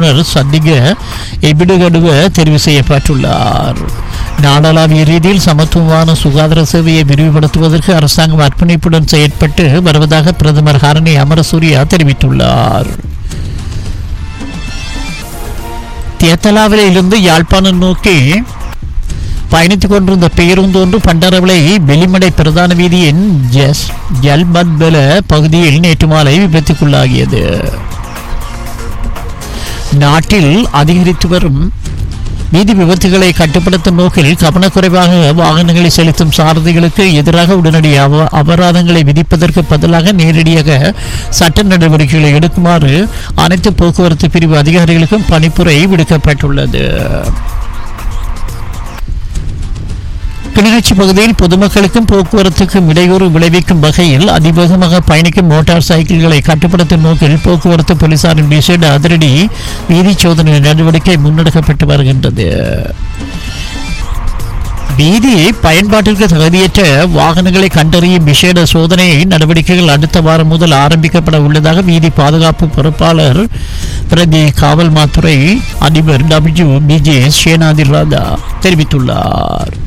நிபுணர் சந்திக எபிடுகடுவ தெரிவு செய்யப்பட்டுள்ளார் நாடளாவிய ரீதியில் சமத்துவமான சுகாதார சேவையை விரிவுபடுத்துவதற்கு அரசாங்கம் அர்ப்பணிப்புடன் செயற்பட்டு வருவதாக பிரதமர் ஹரணி அமரசூரியா தெரிவித்துள்ளார் தேத்தலாவில இருந்து யாழ்ப்பாணம் நோக்கி பயணித்துக் கொண்டிருந்த பேருந்து ஒன்று பண்டரவளை வெளிமடை பிரதான வீதியின் ஜஸ் ஜல்பத்பல பகுதியில் நேற்று மாலை விபத்துக்குள்ளாகியது நாட்டில் அதிகரித்து வரும் வீதி விபத்துகளை கட்டுப்படுத்தும் நோக்கில் கவனக்குறைவாக வாகனங்களை செலுத்தும் சாரதிகளுக்கு எதிராக உடனடி அப அபராதங்களை விதிப்பதற்கு பதிலாக நேரடியாக சட்ட நடவடிக்கைகளை எடுக்குமாறு அனைத்து போக்குவரத்து பிரிவு அதிகாரிகளுக்கும் பணிப்புரை விடுக்கப்பட்டுள்ளது கிளிநொச்சி பகுதியில் பொதுமக்களுக்கும் போக்குவரத்துக்கும் இடையூறு விளைவிக்கும் வகையில் அதிவேகமாக பயணிக்கும் மோட்டார் சைக்கிள்களை கட்டுப்படுத்தும் நோக்கில் போக்குவரத்து போலீசாரின் விசேட அதிரடி வீதி சோதனை நடவடிக்கை முன்னெடுக்கப்பட்டு வருகின்றது வீதி பயன்பாட்டிற்கு தகுதியற்ற வாகனங்களை கண்டறியும் விசேட சோதனை நடவடிக்கைகள் அடுத்த வாரம் முதல் ஆரம்பிக்கப்பட உள்ளதாக வீதி பாதுகாப்பு பொறுப்பாளர் பிரதி காவல் மாத்துறை அதிபர் டபிள்யூ பிஜே சேனாதி ராதா தெரிவித்துள்ளார்